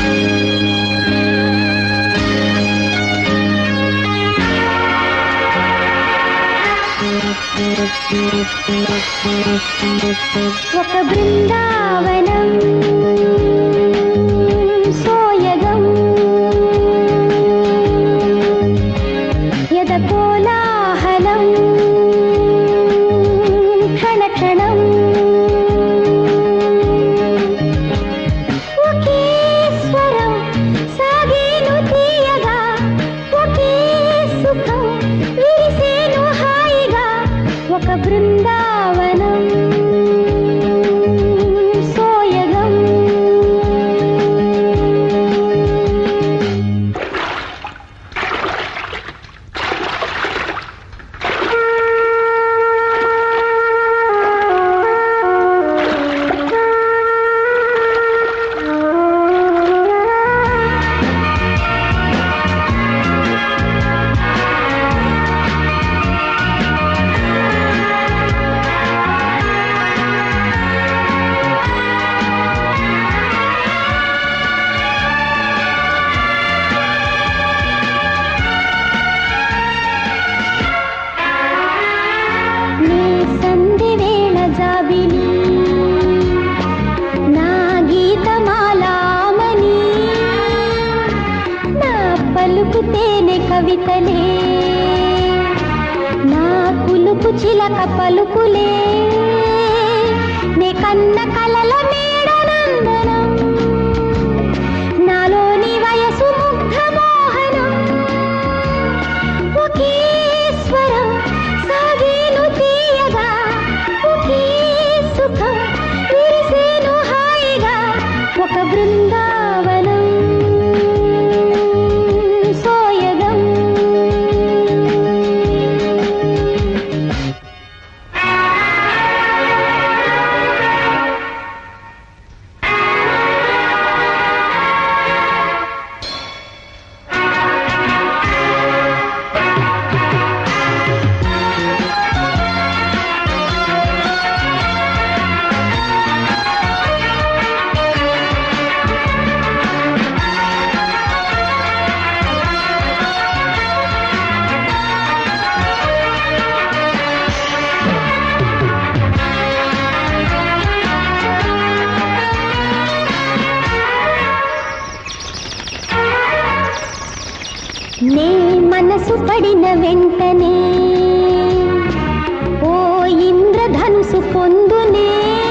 ఒక బృందావనం సోయగం యద కోలాహలం క్షణ క్షణం ఒకే స్వరం సాగేను తీయగా ఒకే సుఖం విరిసేను హాయిగా ఒక బృందావనం సోయగం నీ సంధి వేళ జాబిలి నా గీతమాలామని నా పలుకు తేనె కవితలే నా కులుకు చిలక పలుకులే నే కన్న కలల మేడనందనం నాలోని వయసు ముగ్ధ మోహనం ఒకే స్వరం సాగేను తీయగా ఒకే సుఖం విరిసేను హాయిగా ఒక బృందావనం సోయగం నే మనసు పడిన వెంటనే ఓ ఇంద్రధనుసు పొందునే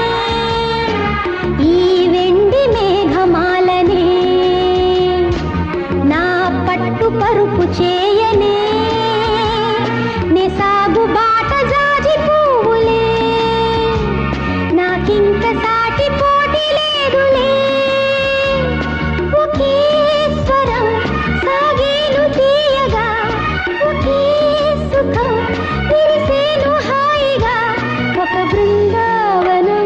ఈ వెండి మేఘమాలనే నా పట్టు పరుపు చేయనే నే సాగు బాట జాజి పువ్వులే నాకింక సాటి పోటీ లేదులే ఒకే స్వరం సాగేను తీయగా ఒకే సుఖం విరిసేను హాయిగా ఒక బృందావనం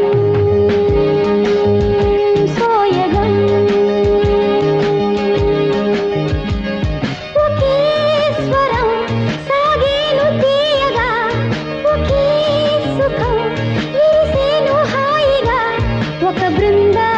సోయగం ఒకే స్వరం సాగేను తీయగా ఒకే సుఖం విరిసేను హాయిగా ఒక బృందా